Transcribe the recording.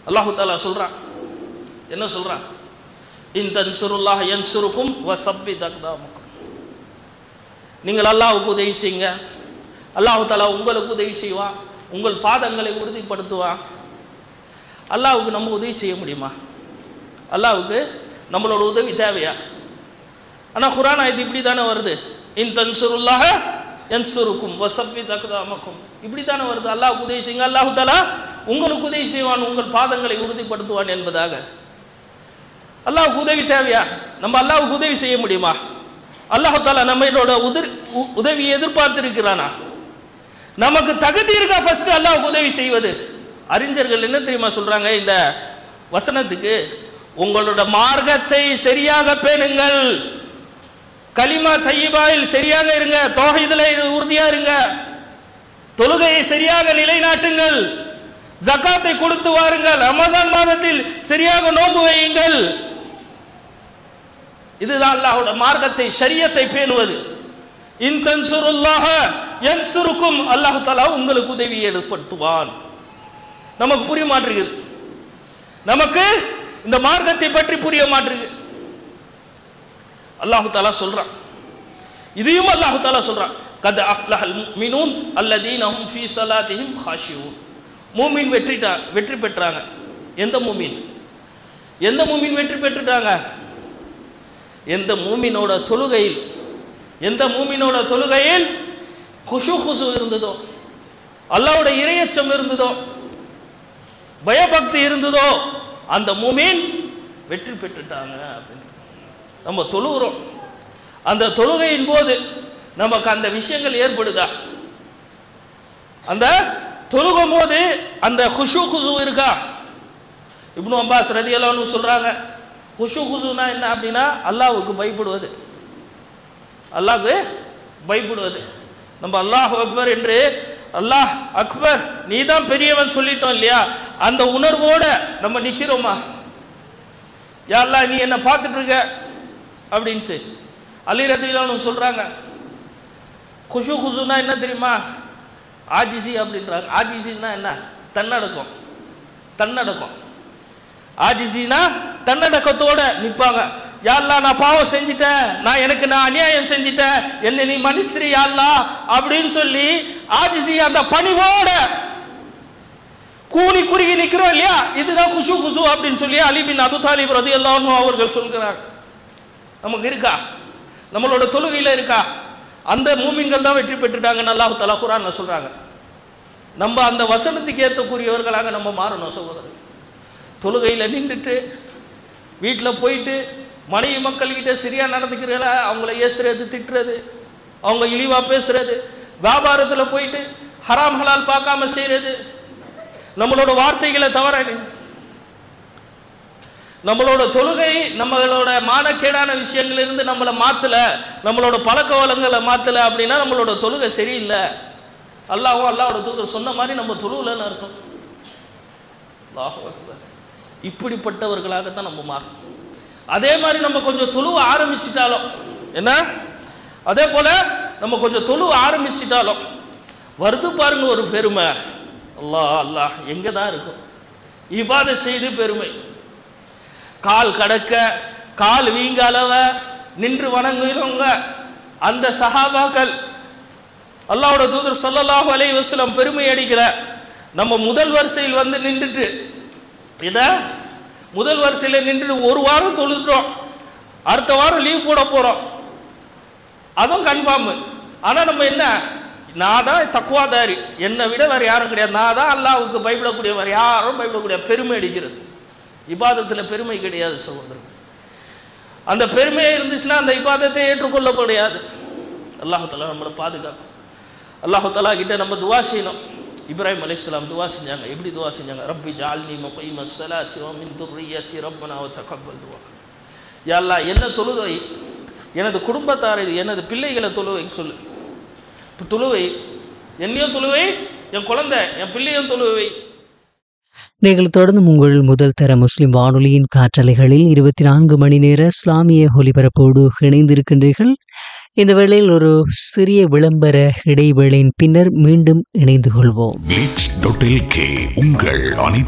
அல்லாஹு தாலா சொல்றான் என்ன சொல்றான் இன் தன்சுருல்லாஹ் யன்சுருக்கும் வசப்பி தக்தாமுக்கும் நீங்கள் அல்லாஹ்வுக்கு உதவி செய்யுங்க அல்லாஹு தாலா உங்களுக்கு உதவி செய்வான் உங்கள் பாதங்களை உறுதிப்படுத்துவான் அல்லாஹ்வுக்கு நம்ம உதவி செய்ய முடியுமா அல்லாஹ்வுக்கு நம்மளோட உதவி தேவையா ஆனால் குரான் இது இப்படி தானே வருது இன் தன்சுருல்லாஹ என்சுருக்கும் வசப்பி தக்தாமக்கும் இப்படி தானே வருது அல்லாஹ்வுக்கு உதவி செய்யுங்க அல்லாஹு தாலா உங்களுக்கு உதவி செய்வான் உங்கள் பாதங்களை உறுதிப்படுத்துவான் என்பதாக அல்லாஹ்வுக்கு உதவி தேவையா நம்ம அல்லாஹ்வுக்கு உதவி செய்ய முடியுமா அல்லாஹு தாலா நம்மளோட உதிர் உ- உதவியை எதிர்பார்த்திருக்கிறானா நமக்கு தகுதி இருக்கா ஃபர்ஸ்ட் அல்லாஹ்வுக்கு உதவி செய்வது அறிஞர்கள் என்ன தெரியுமா சொல்றாங்க இந்த வசனத்துக்கு உங்களோட மார்க்கத்தை சரியாக பேணுங்கள் கலிமா தையிபாயில் சரியாக இருங்க தோகைதுல உறுதியா இருங்க தொழுகையை சரியாக நிலைநாட்டுங்கள் ஜகாத்தை கொடுத்து வாருங்கள் ரமதான் மாதத்தில் சரியாக நோன்பு வையுங்கள் இதுதான் அல்லாஹ்வோட மார்க்கத்தை ஷரியத்தை பேணுவது இன் தன்சுருல்லாஹ யன்சுருக்கும் அல்லாஹ் தஆலா உங்களுக்கு உதவி ஏற்படுத்துவான் நமக்கு புரிய மாட்டிருக்குது நமக்கு இந்த மார்க்கத்தை பற்றி புரிய மாட்டிருக்கு அல்லாஹு தாலா சொல்றான் இதையும் அல்லாஹு தாலா சொல்றான் கத் அஃப்லஹல் முஃமினூன் அல்லதீன ஹும் ஃபீ ஸலாத்திஹிம் ஹாஷியூன் மூமின் வெற்றிட்டா வெற்றி பெற்றாங்க எந்த மூமின் எந்த மூமின் வெற்றி பெற்றுட்டாங்க எந்த மூமினோட தொழுகையில் எந்த மூமினோட தொழுகையில் குஷு குசு இருந்ததோ அல்லாஹ்வோட இரையச்சம் இருந்ததோ பயபக்தி இருந்ததோ அந்த மூமின் வெற்றி பெற்றுட்டாங்க அப்படின்னு நம்ம தொழுகிறோம் அந்த தொழுகையின் போது நமக்கு அந்த விஷயங்கள் ஏற்படுதா அந்த தொழுகும் போது அந்த குஷு குசு இருக்கா இப்னு அப்பாஸ் ரதியல்லான்னு சொல்றாங்க குஷு குசுனா என்ன அப்படின்னா அல்லாஹ்வுக்கு பயப்படுவது அல்லாஹ்வுக்கு பயப்படுவது நம்ம அல்லாஹ் அக்பர் என்று அல்லாஹ் அக்பர் நீ தான் பெரியவன் சொல்லிட்டோம் இல்லையா அந்த உணர்வோட நம்ம நிக்கிறோமா யா அல்லாஹ் நீ என்ன பார்த்துட்டு இருக்க அப்படின்னு சரி அலி ரதிலான்னு சொல்றாங்க குஷு குசுனா என்ன தெரியுமா ஆஜிசி அப்படின்றாங்க ஆஜிசின்னா என்ன தன்னடக்கம் தன்னடக்கம் ஆஜிசினா தன்னடக்கத்தோட நிப்பாங்க யாழ்லா நான் பாவம் செஞ்சிட்டேன் நான் எனக்கு நான் அநியாயம் செஞ்சிட்டேன் என்னை நீ மன்னிச்சிரு யாழ்லா அப்படின்னு சொல்லி ஆஜிசி அந்த பணிவோட கூனி குறுகி நிக்கிறோம் இல்லையா இதுதான் குஷு குசு அப்படின்னு சொல்லி அலி பின் அபு தாலிப் ரதி அவர்கள் சொல்கிறார் நமக்கு இருக்கா நம்மளோட தொழுகையில இருக்கா அந்த மூமின்கள் தான் வெற்றி பெற்றுட்டாங்கன்னு அல்லாஹ் தலா குரான்ல சொல்றாங்க நம்ம அந்த வசனத்துக்கு ஏற்றக்கூடியவர்களாக நம்ம மாறணும் சகோதரர் தொழுகையில் நின்றுட்டு வீட்டில் போயிட்டு மனைவி மக்கள்கிட்ட சரியா நடந்துக்கிறல அவங்கள ஏசுறது திட்டுறது அவங்க இழிவா பேசுறது வியாபாரத்தில் போயிட்டு ஹராம் ஹலால் பார்க்காம செய்யறது நம்மளோட வார்த்தைகளை தவற நம்மளோட தொழுகை நம்மளோட மானக்கேடான விஷயங்களிலிருந்து நம்மளை மாத்தல நம்மளோட பழக்க வளங்களை மாத்தல அப்படின்னா நம்மளோட தொழுகை சரியில்லை அல்லாஹ்வும் அல்லாஹ்வோட தூதர் சொன்ன மாதிரி நம்ம தொழுவலன்னு அர்த்தம் அல்லாஹ் அக்பர் இப்படிப்பட்டவர்களாகத்தான் நம்ம மாறணும் அதே மாதிரி நம்ம கொஞ்சம் தொழுவ ஆரம்பிச்சிட்டாலும் என்ன அதே போல நம்ம கொஞ்சம் தொழுவ ஆரம்பிச்சிட்டாலும் வருது பாருங்க ஒரு பெருமை அல்லாஹ் அல்லாஹ் எங்க தான் இருக்கும் இபாதை செய்து பெருமை கால் கடக்க கால் வீங்க அளவ நின்று வணங்குகிறவங்க அந்த சஹாபாக்கள் அல்லாஹ்வோட தூதர் ஸல்லல்லாஹு அலைஹி வஸல்லம் பெருமை அடிக்கிற நம்ம முதல் வரிசையில் வந்து நின்றுட்டு இத முதல் வரிசையில் நின்றுட்டு ஒரு வாரம் தொழுதுறோம் அடுத்த வாரம் லீவ் போட போறோம் அதுவும் கன்ஃபார்ம் ஆனா நம்ம என்ன நான் தான் தக்குவாதாரி என்னை விட வேற யாரும் கிடையாது நான் தான் அல்லாஹ்வுக்கு பயப்படக்கூடிய வேற யாரும் பயப்படக்கூடிய பெருமை அடிக்கிறது இபாதத்தில் பெருமை கிடையாது சகோதரன் அந்த பெருமையே இருந்துச்சுன்னா அந்த இபாதத்தை ஏற்றுக்கொள்ள முடியாது அல்லாஹாலா நம்மளை பாதுகாக்கும் அல்லாஹாலா கிட்ட நம்ம துவா செய்யணும் இப்ராஹிம் அலைஹிஸ்ஸலாம் துவா செஞ்சாங்க எப்படி துவா செஞ்சாங்க ரப்பி ஜால்னி முகைம ஸலாத்தி வ மின் துர்ரிய்யத்தி ரப்பனா வ தகப்பல் துவா யா அல்லாஹ் என்ன தொழுவை எனது குடும்பத்தாரை எனது பிள்ளைகளை தொழுவை சொல்லு இப்போ தொழுவை என்னையும் தொழுவை என் குழந்தை என் பிள்ளையும் தொழுவை நீங்கள் தொடர்ந்து உங்கள் முதல் தர முஸ்லிம் வானொலியின் காற்றலைகளில் இருபத்தி நான்கு மணி நேர இஸ்லாமிய ஒலிபரப்போடு இணைந்திருக்கின்றீர்கள் இந்த வேளையில் ஒரு சிறிய விளம்பர இடைவேளையின் பின்னர் மீண்டும் இணைந்து கொள்வோம் glitch.lk உங்கள் அனைத்து